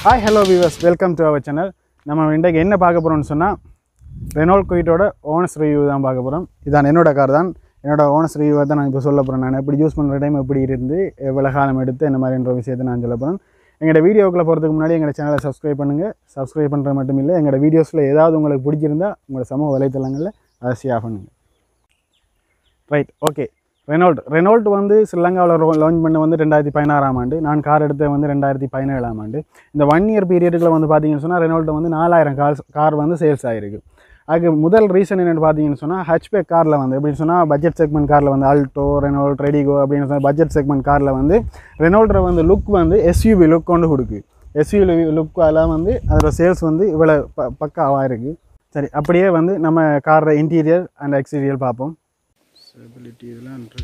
hi hello viewers welcome to our channel நம்ம இன்றைக்கு என்ன பார்க்க போகிறோம்னு சொன்னால் ரெனால்ட் குயிட்டோட ஓனஸ் ரிவ்யூ தான் பார்க்க போகிறோம் இதான் என்னோட கார் தான் என்னோட ஓனஸ் ரிவ்யூவை தான் நான் இப்போ சொல்ல போகிறேன் நான் எப்படி யூஸ் பண்ணுற டைம் எப்படி இருந்து எவ்வளோ காலம் எடுத்து என்ன மாதிரின்ற விஷயத்தை நான் சொல்ல போகிறேன் எங்களோட வீடியோக்குள்ளே போகிறதுக்கு முன்னாடி எங்களோட சேனலை சப்ஸ்கிரைப் பண்ணுங்கள் சப்ஸ்கிரைப் பண்ணுறது மட்டும் இல்லை எங்களோட வீடியோஸில் ஏதாவது உங்களுக்கு பிடிச்சிருந்தா உங்களோட சமூக வலைத்தளங்களில் அதை ஷேர் பண்ணுங்கள் ரைட் ஓகே ரெனால்ட் ரெனால்ட் வந்து ஸ்ரீலங்காவில் லான்ச் பண்ண வந்து ரெண்டாயிரத்தி பதினாறாம் ஆண்டு நான் கார் எடுத்தது வந்து ரெண்டாயிரத்தி பதினேழாம் ஆண்டு இந்த ஒன் இயர் பீரியடுக்குள்ள வந்து பார்த்தீங்கன்னு சொன்னால் ரெனால்ட் வந்து நாலாயிரம் கார் கார் வந்து சேல்ஸ் ஆகிருக்கு அதுக்கு முதல் ரீசன் என்னென்னு பார்த்தீங்கன்னு சொன்னால் ஹச்பேக் காரில் வந்து எப்படின்னு சொன்னால் பட்ஜெட் செக்மெண்ட் காரில் வந்து ஆல்டோ ரெனால்ட் ரெடிகோ அப்படின்னு சொன்னால் பட்ஜெட் செக்மெண்ட் காரில் வந்து ரெனால்ட்ற வந்து லுக் வந்து எஸ்யூவி லுக் கொண்டு கொடுக்கு எஸ்யூவி லுக்கால் வந்து அதோட சேல்ஸ் வந்து இவ்வளோ ப பக்காவாக இருக்குது சரி அப்படியே வந்து நம்ம காரோட இன்டீரியர் அண்ட் எக்ஸ்டீரியர் பார்ப்போம் ஸ்டெபிலிட்டி இதெல்லாம் இருக்கு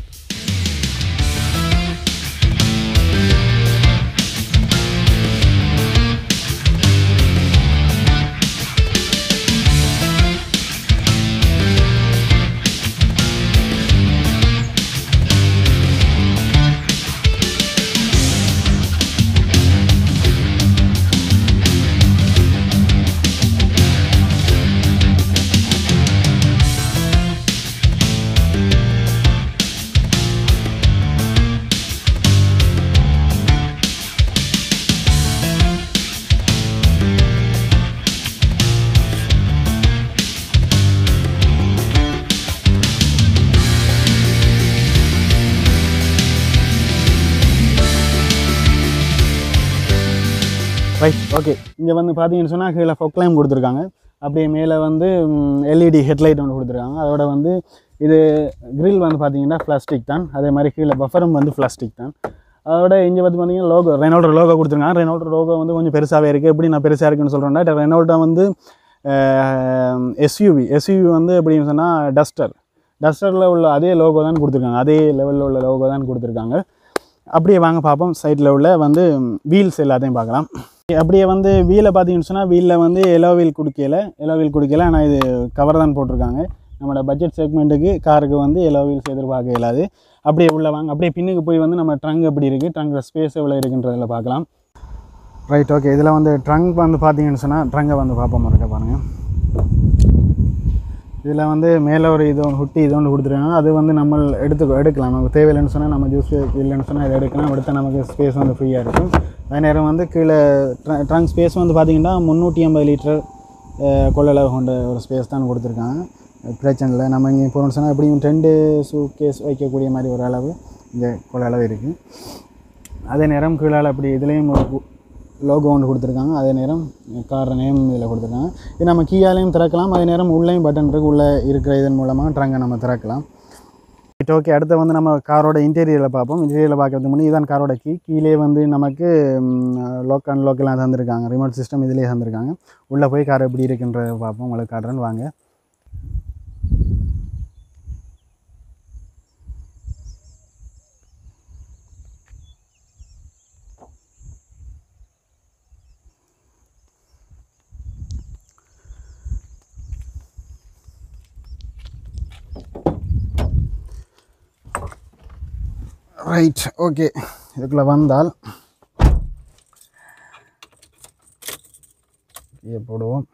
ரைட் ஓகே இங்கே வந்து பார்த்தீங்கன்னு சொன்னால் கீழே ஃபொக்லைம் கொடுத்துருக்காங்க அப்படியே மேலே வந்து எல்இடி ஹெட்லைட் ஒன்று கொடுத்துருக்காங்க அதோட வந்து இது grill வந்து பார்த்தீங்கன்னா பிளாஸ்டிக் தான் அதே மாதிரி கீழே பஃபரும் வந்து பிளாஸ்டிக் தான் அதோட இங்கே வந்து பார்த்தீங்கன்னா லோகோ ரெனால்டோ லோகோ கொடுத்துருக்காங்க ரெனால்டோ லோகோ வந்து கொஞ்சம் பெருசாகவே இருக்குது எப்படி நான் பெருசாக இருக்குன்னு சொல்கிறேன்னா ரெனால்டோ வந்து எஸ்யூவி எஸ்யூவி வந்து எப்படின்னு சொன்னால் டஸ்டர் டஸ்டரில் உள்ள அதே லோகோ தான் கொடுத்துருக்காங்க அதே லெவலில் உள்ள லோகோ தான் கொடுத்துருக்காங்க அப்படியே வாங்க பார்ப்போம் சைடில் உள்ள வந்து வீல்ஸ் எல்லாத்தையும் பார்க்கலாம் அப்படியே வந்து வீலை பார்த்தீங்கன்னு சொன்னால் வீலில் வந்து எலோ வீல் கொடுக்கல எலோ வீல் கொடுக்கல ஆனால் இது கவர் தான் போட்டிருக்காங்க நம்மளோட பட்ஜெட் செக்மெண்ட்டுக்கு காருக்கு வந்து எலோ வீல்ஸ் எதிர்பார்க்க இயலாது அப்படியே உள்ள வாங்க அப்படியே பின்னுக்கு போய் வந்து நம்ம ட்ரங்க் எப்படி இருக்குது ட்ரங்கில் ஸ்பேஸ் எவ்வளோ இருக்குன்றதில் பார்க்கலாம் ரைட் ஓகே இதில் வந்து ட்ரங்க் வந்து பார்த்தீங்கன்னு சொன்னால் ட்ரங்கை வந்து பார்ப்போம் இருக்க பாருங்கள் இதில் வந்து மேலே ஒரு இது ஒன்று ஹுட்டி இது ஒன்று கொடுத்துருக்காங்க அது வந்து நம்ம எடுத்து எடுக்கலாம் நமக்கு தேவையில்லைன்னு சொன்னால் நம்ம ஜூஸ் இல்லைன்னு சொன்னால் இதை எடுக்கலாம் எடுத்தால் நமக்கு ஸ்பேஸ் வந்து ஃப்ரீயாக இருக்கும் அதே நேரம் வந்து கீழே ட்ரங்க் ஸ்பேஸ் வந்து பார்த்திங்கன்னா முந்நூற்றி ஐம்பது லிட்டர் கொள்ளளவு கொண்ட ஒரு ஸ்பேஸ் தான் கொடுத்துருக்காங்க பிரச்சனை இல்லை நம்ம இங்கே போகணும்னு சொன்னால் எப்படியும் ரெண்டு சூ கேஸ் வைக்கக்கூடிய மாதிரி ஒரு அளவு இங்கே கொள்ளளவு இருக்குது அதே நேரம் கீழால் அப்படி இதுலேயும் ஒரு லோகோ ஒன்று கொடுத்துருக்காங்க அதே நேரம் கார் நேம் இதில் கொடுத்துருக்காங்க இது நம்ம கீயாலையும் திறக்கலாம் அதே நேரம் உள்ளேயும் பட்டன் இருக்குது உள்ளே இருக்கிற இதன் மூலமாக ட்ரங்கை நம்ம திறக்கலாம் ரைட் ஓகே அடுத்து வந்து நம்ம காரோட இன்டீரியரில் பார்ப்போம் இன்டீரியரில் பார்க்கறதுக்கு முன்னாடி இதுதான் காரோட கீ கீழே வந்து நமக்கு லோக் அண்ட் லோக்கெல்லாம் தந்திருக்காங்க ரிமோட் சிஸ்டம் இதிலே தந்திருக்காங்க உள்ளே போய் கார் எப்படி இருக்குன்றத பார்ப்போம் உங்களுக்கு காட்டுறேன்னு வாங்க ரைட் ஓகே இதுக்குள்ளே வந்தால் இங்கே போடுவோம்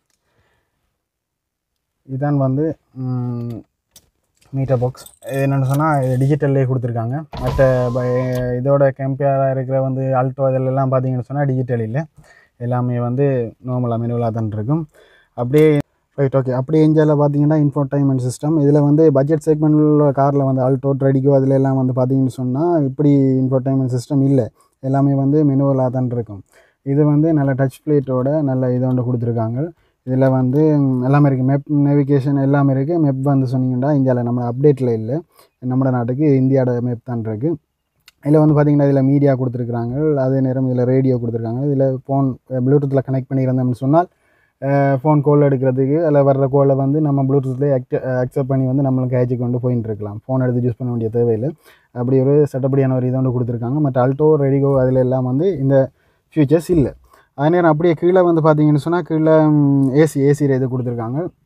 இதான் வந்து மீட்டர் பாக்ஸ் என்னென்னு சொன்னால் டிஜிட்டல்லே கொடுத்துருக்காங்க மற்ற ப- இதோட கம்பேராக இருக்கிற வந்து ஆல்டோ இதிலெல்லாம் பார்த்தீங்கன்னு சொன்னால் டிஜிட்டல் இல்லை எல்லாமே வந்து நார்மலாக மெனுவலாக தான் இருக்கும் அப்படியே ரைட் ஓகே அப்படியே இந்தியாவில் பார்த்தீங்கன்னா இன்ஃபோடைன்மெண்ட் சிஸ்டம் இதில் வந்து பட்ஜெட் செக்மெண்ட்டில் காரில் வந்து ஆல்டோ ட்ரெடிகோ அதில் எல்லாம் வந்து பார்த்தீங்கன்னு சொன்னால் இப்படி இன்ஃபோடைன்மெண்ட் சிஸ்டம் இல்லை எல்லாமே வந்து மெனுவலாக தான் இருக்கும் இது வந்து நல்ல டச் பிளேட்டோட நல்ல இது ஒன்று கொடுத்துருக்காங்க இதில் வந்து ம், எல்லாமே இருக்குது மெப் நேவிகேஷன் எல்லாமே இருக்குது மெப் வந்து சொன்னீங்கன்னா இந்தியாவில் நம்ம அப்டேட்டில் இல்லை நம்ம நாட்டுக்கு இந்தியாவோட மெப் தான் இருக்குது இதில் வந்து பார்த்திங்கன்னா இதில் மீடியா கொடுத்துருக்குறாங்க அதே நேரம் இதில் ரேடியோ கொடுத்துருக்காங்க இதில் ஃபோன் ப்ளூடூத்தில் கனெக்ட் பண்ணியிருந்தோம்னு சொன்னால் ஃபோன் கால் எடுக்கிறதுக்கு அதில் வர்ற கோலை வந்து நம்ம ப்ளூடூத்லேயே அக்செப்ட் பண்ணி வந்து நம்மளுக்கு கேட்சி கொண்டு போயின்னு இருக்கலாம் ஃபோன் எடுத்து யூஸ் பண்ண வேண்டிய தேவையில்லை அப்படி ஒரு செட்டப்படியான ஒரு இது ஒன்று கொடுத்துருக்காங்க மற்ற அல்டோ ரெடிகோ அதில் எல்லாம் வந்து இந்த ஃபியூச்சர்ஸ் இல்லை அதே நேரம் அப்படியே கீழே வந்து பார்த்தீங்கன்னு சொன்னால் கீழே ஏசி ஏசி இது கொடுத்துருக்காங்க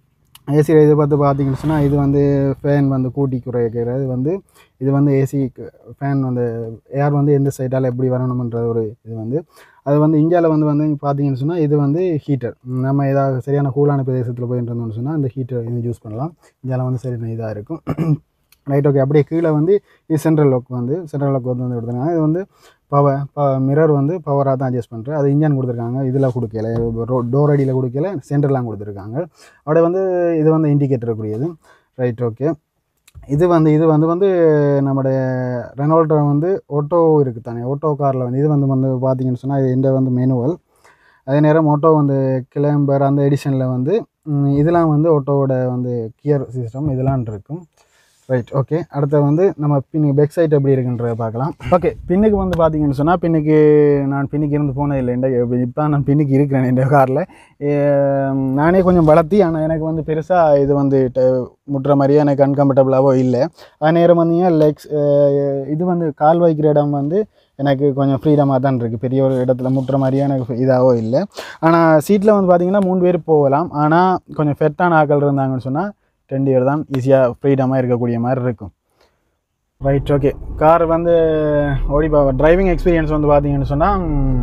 ஏசி இது பார்த்து பார்த்தீங்கன்னு சொன்னால் இது வந்து ஃபேன் வந்து கூட்டி குறைக்கிறது வந்து இது வந்து ஏசி ஃபேன் வந்து ஏர் வந்து எந்த சைடால் எப்படி வரணுமன்ற ஒரு இது வந்து அது வந்து இந்தியாவில் வந்து வந்து பார்த்தீங்கன்னு சொன்னால் இது வந்து ஹீட்டர் நம்ம ஏதாவது சரியான கூலான பிரதேசத்தில் போயிட்டு இருந்தோம்னு சொன்னால் அந்த ஹீட்டர் இது யூஸ் பண்ணலாம் இந்தியாவில் வந்து சரியான இதாக இருக்கும் ரைட் ஓகே அப்படியே கீழே வந்து இது சென்ட்ரல் லாக் வந்து சென்ட்ரல் லாக் வந்து வந்து கொடுத்துருக்காங்க இது வந்து பவர் ப மிரர் வந்து பவராக தான் அட்ஜஸ்ட் பண்ணுறேன் அது இன்ஜின் கொடுத்துருக்காங்க இதில் கொடுக்கல டோர் அடியில் கொடுக்கல சென்டர்லாம் கொடுத்துருக்காங்க அப்படியே வந்து இது வந்து இண்டிகேட்டருக்குரியது ரைட் ஓகே இது வந்து இது வந்து வந்து நம்முடைய ரெனால்டோ வந்து ஆட்டோ இருக்குது தானே ஆட்டோ காரில் வந்து இது வந்து வந்து பார்த்தீங்கன்னு சொன்னால் இது இந்த வந்து மேனுவல் அதே நேரம் ஆட்டோ வந்து கிளம்பர் அந்த எடிஷனில் வந்து ம், இதெல்லாம் வந்து ஆட்டோவோட வந்து கியர் சிஸ்டம் இதெல்லாம் இருக்கும் ரைட் ஓகே அடுத்து வந்து நம்ம பின்னுக்கு பேக் சைட் எப்படி இருக்குன்றத பார்க்கலாம் ஓகே பின்னுக்கு வந்து பார்த்தீங்கன்னு சொன்னால் பின்னுக்கு நான் பின்னுக்கு இருந்து போனது இல்லை இந்த இப்போ நான் பின்னுக்கு இருக்கிறேன் இந்த காரில் நானே கொஞ்சம் வளர்த்தி ஆனால் எனக்கு வந்து பெருசாக இது வந்து ட- முட்டுற மாதிரியே எனக்கு அன்கம்ஃபர்டபுளாகவோ இல்லை அதே நேரம் வந்தீங்கன்னா லெக்ஸ் இது வந்து கால் வைக்கிற இடம் வந்து எனக்கு கொஞ்சம் ஃப்ரீடமாக தான் இருக்குது பெரிய ஒரு இடத்துல முட்டுற மாதிரியே எனக்கு இதாகவோ இல்லை ஆனால் சீட்டில் வந்து பார்த்தீங்கன்னா மூணு பேர் போகலாம் ஆனால் கொஞ்சம் ஃபெட்டான ஆட்கள் இருந்தாங்கன்னு சொன்னால் ரெண்டு பேர் தான் ஈஸியாக ஃப்ரீடமாக இருக்கக்கூடிய மாதிரி இருக்கும் ரைட் ஓகே கார் வந்து ஓடி டிரைவிங் எக்ஸ்பீரியன்ஸ் வந்து பார்த்தீங்கன்னு சொன்னால்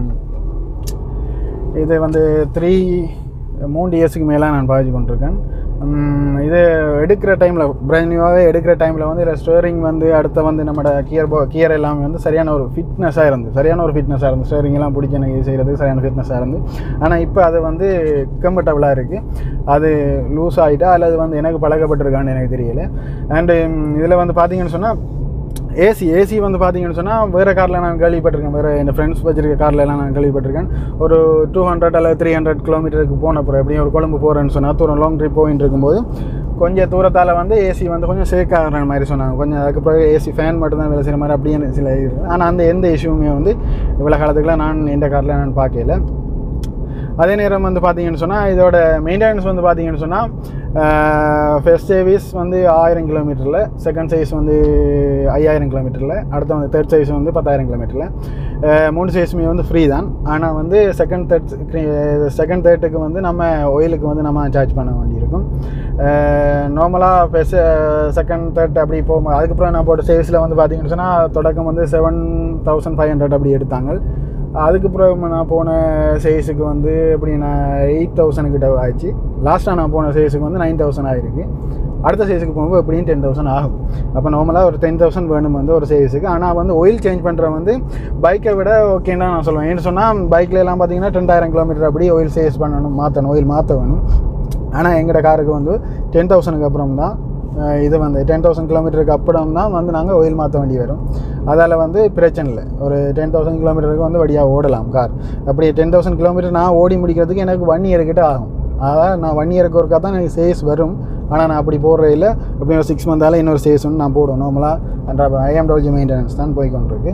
இது வந்து த்ரீ மூணு இயர்ஸுக்கு மேலே நான் பாதிச்சு கொண்டிருக்கேன் உம், இது எடுக்கிற டைமில் பிராண்ட் நியூவாகவே எடுக்கிற டைமில் வந்து இதில் ஸ்டேரிங் வந்து அடுத்த வந்து நம்மளோட கியர் போ கியர் எல்லாமே வந்து சரியான ஒரு ஃபிட்னஸாக இருந்து சரியான ஒரு ஃபிட்னஸாக இருந்து ஸ்டேரிங் எல்லாம் பிடிச்சி எனக்கு செய்கிறதுக்கு சரியான ஃபிட்னஸாக இருந்து ஆனால் இப்போ அது வந்து கம்ஃபர்டபுளாக இருக்குது அது லூஸ் ஆகிட்டா அல்லது வந்து எனக்கு பழக்கப்பட்டிருக்கான்னு எனக்கு தெரியல அண்டு இதில் வந்து பார்த்தீங்கன்னு சொன்னால் ஏசி ஏசி வந்து பார்த்தீங்கன்னு சொன்னால் வேறு காரில் நான் கேள்விப்பட்டிருக்கேன் வேறு என் ஃப்ரெண்ட்ஸ் வச்சிருக்க கார்ல எல்லாம் நான் கேள்விப்பட்டிருக்கேன் ஒரு டூ ஹண்ட்ரட் அல்லது த்ரீ ஹண்ட்ரட் கிலோமீட்டருக்கு போன அப்புறம் எப்படியும் ஒரு கொழும்பு போகிறேன்னு சொன்னால் தூரம் லாங் ட்ரிப் போயிட்டு இருக்கும்போது கொஞ்சம் தூரத்தால் வந்து ஏசி வந்து கொஞ்சம் ஷேக் ஆகிற மாதிரி சொன்னாங்க கொஞ்சம் அதுக்கப்புறம் ஏசி ஃபேன் மட்டும் தான் வேலை செய்கிற மாதிரி அப்படியே சில இருக்குது ஆனால் அந்த எந்த இஷ்யூவுமே வந்து இவ்வளோ காலத்துக்குலாம் நான் இந்த காரில் நான் பார்க்கல அதே நேரம் வந்து பார்த்தீங்கன்னு சொன்னால் இதோட மெயின்டெனன்ஸ் வந்து பார்த்தீங்கன்னு சொன்னால் ஃபர்ஸ்ட் சர்வீஸ் வந்து ஆயிரம் கிலோமீட்டரில் செகண்ட் சைஸ் வந்து ஐயாயிரம் கிலோமீட்டரில் அடுத்த வந்து தேர்ட் சைஸ் வந்து பத்தாயிரம் கிலோமீட்டரில் மூணு சைஸுமே வந்து ஃப்ரீ தான் ஆனால் வந்து செகண்ட் தேர்ட் செகண்ட் தேர்ட்டுக்கு வந்து நம்ம ஆயிலுக்கு வந்து நம்ம சார்ஜ் பண்ண வேண்டியிருக்கும் நார்மலாக ஃபெஸ் செகண்ட் தேர்ட் அப்படி போகும்போது அதுக்கப்புறம் நான் போட்ட சைஸில் வந்து பார்த்தீங்கன்னு சொன்னால் தொடக்கம் வந்து செவன் தௌசண்ட் ஃபைவ் ஹண்ட்ரட் அப்படி எடுத்தாங்க அதுக்கப்புறம் நான் போன சைஸுக்கு வந்து எப்படி நான் எயிட் தௌசண்ட் கிட்ட ஆச்சு லாஸ்ட்டாக நான் போன சைஸுக்கு வந்து நைன் தௌசண்ட் ஆயிருக்கு அடுத்த சைஸுக்கு போகும்போது எப்படியும் டென் தௌசண்ட் ஆகும் அப்போ நார்மலாக ஒரு டென் தௌசண்ட் வேணும் வந்து ஒரு சைஸுக்கு ஆனால் வந்து ஆயில் சேஞ்ச் பண்ணுற வந்து பைக்கை விட ஓகேன்னு நான் சொல்லுவேன் ஏன்னு சொன்னால் பைக்கில் எல்லாம் பார்த்தீங்கன்னா ரெண்டாயிரம் கிலோமீட்டர் அப்படி ஆயில் சேஸ் பண்ணணும் மாற்றணும் ஆயில் மாற்ற வேணும் ஆனால் எங்களோட காருக்கு வந்து டென் தௌசண்ட்க்கு அப்புறம் தான் அஹ், இது வந்து டென் தௌசண்ட் கிலோமீட்டருக்கு அப்புறம் தான் வந்து நாங்கள் ஆயில் மாற்ற வேண்டி வரும் அதால் வந்து பிரச்சனை இல்லை ஒரு டென் தௌசண்ட் கிலோமீட்டருக்கு வந்து வழியாக ஓடலாம் கார் அப்படி டென் தௌசண்ட் கிலோமீட்டர் நான் ஓடி முடிக்கிறதுக்கு எனக்கு ஒன் இயர் கிட்ட ஆகும் அதான் நான் ஒன் இயருக்கு ஒருக்கா தான் எனக்கு சேஸ் வரும் ஆனால் நான் அப்படி போடுற இல்லை எப்படியும் ஒரு சிக்ஸ் மந்தால இன்னொரு சேஸ் ஒன்று நான் போடுவேன் நார்மலாக அந்த ஐஎம்டபிள்யூ மெயின்டெனன்ஸ் தான் போய் கொண்டிருக்கு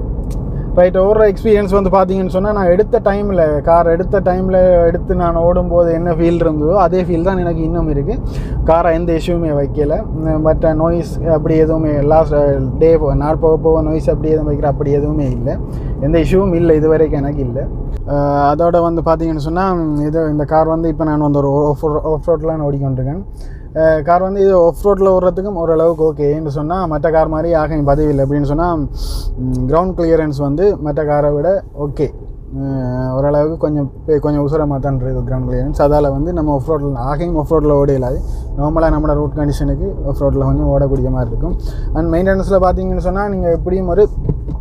ரைட் ஓடுற எக்ஸ்பீரியன்ஸ் வந்து பார்த்தீங்கன்னு சொன்னால் நான் எடுத்த டைமில் கார் எடுத்த டைமில் எடுத்து நான் ஓடும்போது என்ன ஃபீல் இருந்ததோ அதே ஃபீல் தான் எனக்கு இன்னும் இருக்குது காரை எந்த இஷ்யூமே வைக்கல பட் நாய்ஸ் அப்படி எதுவுமே லாஸ்ட் டே நாள் போக போக நாய்ஸ் அப்படி எதுவும் வைக்கிற அப்படி எதுவுமே இல்லை எந்த இஷ்யூவும் இல்லை இது வரைக்கும் எனக்கு இல்லை அஹ் அதோட வந்து பார்த்தீங்கன்னு சொன்னால் இது இந்த கார் வந்து இப்போ நான் வந்து ஒரு ஆஃப் ஆஃப் ரோட்லாம் ஓடிக்கொண்டிருக்கேன் கார் வந்து இது ஆஃப் ரோட்டில் ஓடுறதுக்கும் ஓரளவுக்கு ஓகேன்னு சொன்னால் மற்ற கார் மாதிரி ஆக பதிவு இல்லை அப்படின்னு சொன்னால் கிரவுண்ட் கிளியரன்ஸ் வந்து மற்ற காரை விட ஓகே ஓரளவுக்கு கொஞ்சம் பெ- கொஞ்சம் உசுரமாக தான் இருக்குது கிரவுண்ட் கிளியரன்ஸ் அதால் வந்து நம்ம ஆஃப் ரோட்டில் ஆகையும் ஆஃப் ரோட்டில் ஓட இல்லாது நார்மலாக நம்மளோட ரூட் கண்டிஷனுக்கு ஆஃப் ரோட்டில் கொஞ்சம் ஓடக்கூடிய மாதிரி இருக்கும் அண்ட் மெயின்டெனன்ஸில் பார்த்தீங்கன்னு சொன்னால் நீங்கள் எப்படியும் ஒரு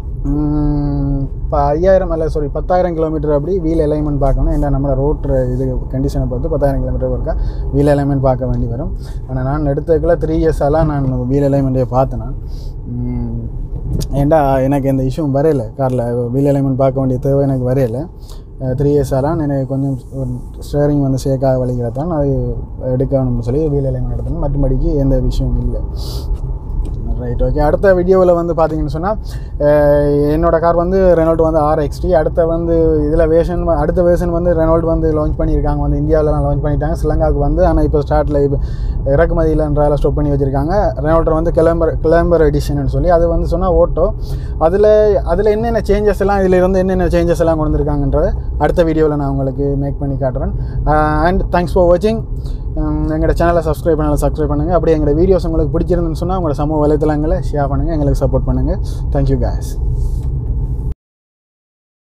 இப்போ ஐயாயிரம் அல்ல சாரி பத்தாயிரம் கிலோமீட்டர் அப்படி வீல் அலைன்மெண்ட் பார்க்கணும் ஏன்னா நம்ம ரோட் இது கண்டிஷனை பார்த்து பத்தாயிரம் கிலோமீட்டர் ஒருக்கா வீல் அலைன்மெண்ட் பார்க்க வேண்டி வரும் ஆனால் நான் எடுத்ததுக்குள்ள த்ரீ இயர்ஸாலாம் நான் வீல் அலைன்மெண்ட்டே பார்த்தேன் நான் உம், ஏன்டா எனக்கு எந்த இஷ்யூவும் வரையல காரில் வீல் அலைன்மெண்ட் பார்க்க வேண்டிய தேவை எனக்கு வரையல த்ரீ இயர்ஸாலாம் எனக்கு கொஞ்சம் ஸ்டேரிங் வந்து சேக்காக வலிக்கிறதான் அது எடுக்கணும்னு சொல்லி வீல் அலைன்மெண்ட் எடுத்தேன் மற்றபடிக்கு எந்த விஷயமும் இல்லை ரைட் ஓகே அடுத்த வீடியோவில் வந்து பார்த்தீங்கன்னு சொன்னால் என்னோட கார் வந்து ரெனால்ட் வந்து ஆர் எக்ஸ்டி அடுத்த வந்து இதில் வேஷன் அடுத்த வேர்ஷன் வந்து ரெனால்ட் வந்து லான்ச் பண்ணியிருக்காங்க வந்து இந்தியாவிலலாம் லான்ச் பண்ணிட்டாங்க ஸ்ரீலங்காவுக்கு வந்து ஆனால் இப்போ ஸ்டார்ட்டில் இப்போ இறக்குமதியில்ன்றால ஸ்டாப் பண்ணி வச்சுருக்காங்க ரெனால்ட் வந்து கிளம்பர் கிளம்பர் எடிஷன் சொல்லி அது வந்து சொன்னால் ஓட்டோ அதில் அதில் என்னென்ன சேஞ்சஸ் எல்லாம் இதில் இருந்து என்னென்ன சேஞ்சஸ் எல்லாம் கொண்டு வந்திருக்காங்கன்றதை அடுத்த வீடியோவில் நான் உங்களுக்கு மேக் பண்ணி காட்டுறேன் அண்ட் தேங்க்ஸ் ஃபார் வாட்சிங் எங்களோட சேனலை சப்ஸ்கிரைப் பண்ணாலும் சப்ஸ்கிரைப் பண்ணுங்கள் அப்படியே எங்களோட வீடியோஸ் உங்களுக்கு பிடிச்சிருந்துன்னு சொன்னால் உங்களோட சமூக வலைத்தளங்களை ஷேர் பண்ணுங்கள் எங்களுக்கு சப்போர்ட் பண்ணுங்கள் தேங்க்யூ guys